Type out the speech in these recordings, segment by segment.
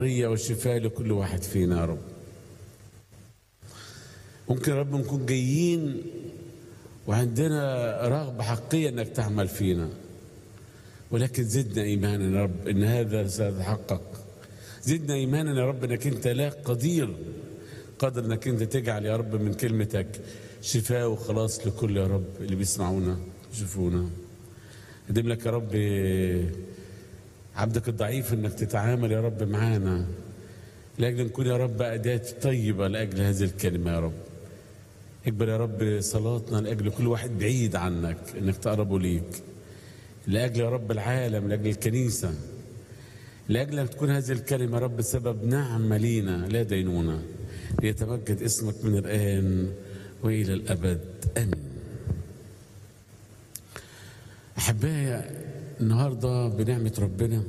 حرية والشفاء لكل واحد فينا يا رب ممكن يا رب نكون جايين وعندنا رغبة حقيقية انك تعمل فينا ولكن زدنا ايمانا يا رب ان هذا سيتحقق زدنا ايمانا يا رب انك انت لا قدير قادر انك انت تجعل يا رب من كلمتك شفاء وخلاص لكل يا رب اللي بيسمعونا يشوفونا قدم لك يا رب عبدك الضعيف انك تتعامل يا رب معانا لاجل نكون يا رب اداه طيبه لاجل هذه الكلمه يا رب اكبر يا رب صلاتنا لاجل كل واحد بعيد عنك انك تقربه ليك لاجل يا رب العالم لاجل الكنيسه لاجل ان تكون هذه الكلمه يا رب سبب نعمه لينا لا دينونه ليتمجد اسمك من الان والى الابد امين احبائي النهارده بنعمه ربنا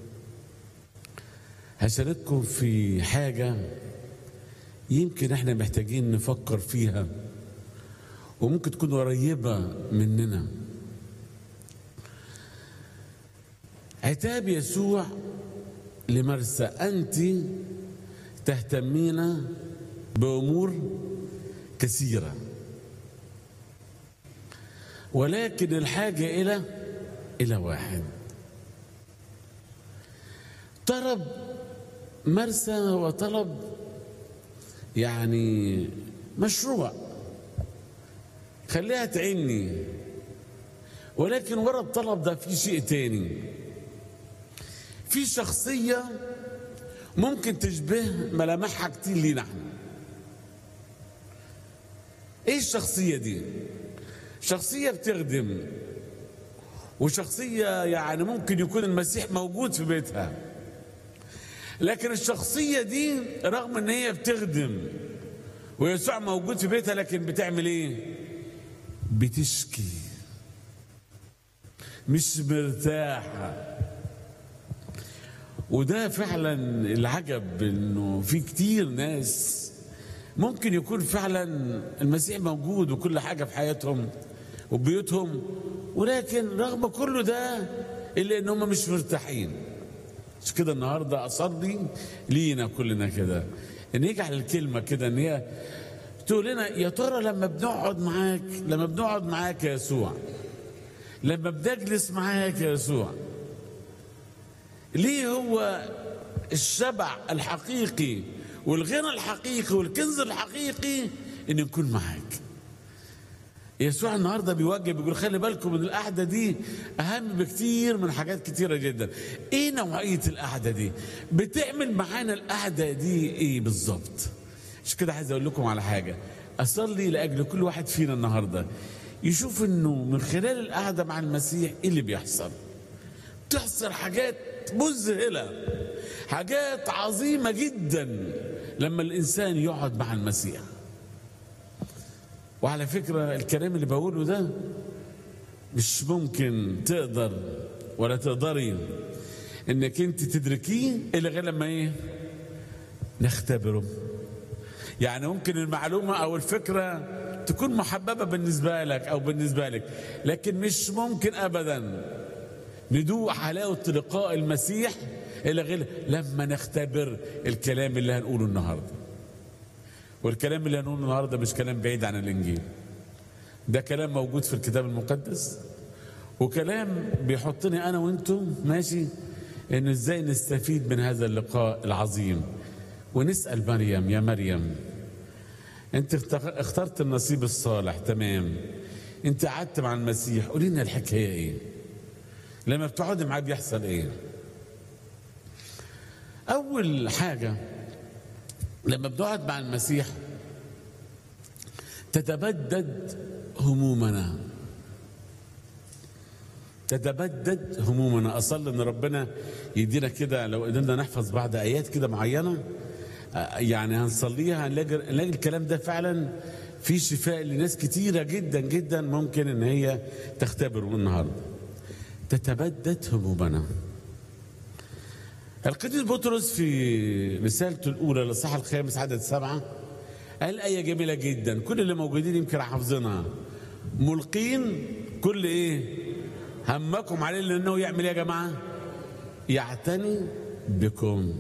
هشارككم في حاجه يمكن احنا محتاجين نفكر فيها وممكن تكون قريبه مننا عتاب يسوع لمرسى انت تهتمين بامور كثيره ولكن الحاجه الى الى واحد طلب مرسى هو طلب يعني مشروع خليها تعيني ولكن ورا الطلب ده في شيء تاني في شخصية ممكن تشبه ملامحها كتير لينا احنا ايه الشخصية دي شخصية بتخدم وشخصية يعني ممكن يكون المسيح موجود في بيتها لكن الشخصية دي رغم ان هي بتخدم ويسوع موجود في بيتها لكن بتعمل ايه بتشكي مش مرتاحة وده فعلا العجب انه في كتير ناس ممكن يكون فعلا المسيح موجود وكل حاجة في حياتهم وبيوتهم ولكن رغم كل ده الا ان هم مش مرتاحين مش كده النهارده اصلي لينا كلنا كده ان يجعل الكلمه كده ان هي تقول لنا يا ترى لما بنقعد معاك لما بنقعد معاك يا يسوع لما بنجلس معاك يا يسوع ليه هو الشبع الحقيقي والغنى الحقيقي والكنز الحقيقي ان نكون معاك يسوع النهارده بيوجه بيقول خلي بالكم من القعده دي اهم بكتير من حاجات كتيره جدا ايه نوعيه القعده دي بتعمل معانا القعده دي ايه بالظبط مش كده عايز اقول لكم على حاجه اصلي لاجل كل واحد فينا النهارده يشوف انه من خلال القعده مع المسيح ايه اللي بيحصل بتحصل حاجات مذهله حاجات عظيمه جدا لما الانسان يقعد مع المسيح وعلى فكرة الكلام اللي بقوله ده مش ممكن تقدر ولا تقدري انك انت تدركيه الا غير لما ايه نختبره يعني ممكن المعلومة او الفكرة تكون محببة بالنسبة لك او بالنسبة لك لكن مش ممكن ابدا ندوق حلاوة لقاء المسيح الا غير لما نختبر الكلام اللي هنقوله النهارده والكلام اللي هنقوله النهارده مش كلام بعيد عن الانجيل ده كلام موجود في الكتاب المقدس وكلام بيحطني انا وانتم ماشي ان ازاي نستفيد من هذا اللقاء العظيم ونسال مريم يا مريم انت اخترت النصيب الصالح تمام انت قعدت مع المسيح قولي لنا الحكايه ايه لما بتقعدي معاه بيحصل ايه اول حاجه لما بنقعد مع المسيح تتبدد همومنا تتبدد همومنا اصلي ان ربنا يدينا كده لو قدرنا نحفظ بعض ايات كده معينه يعني هنصليها هنلاقي نلاقي الكلام ده فعلا في شفاء لناس كتيره جدا جدا ممكن ان هي تختبره النهارده تتبدد همومنا القديس بطرس في رسالته الأولى للصحة الخامس عدد سبعة قال آية جميلة جدا كل اللي موجودين يمكن حافظينها ملقين كل إيه همكم عليه لأنه يعمل إيه يا جماعة يعتني بكم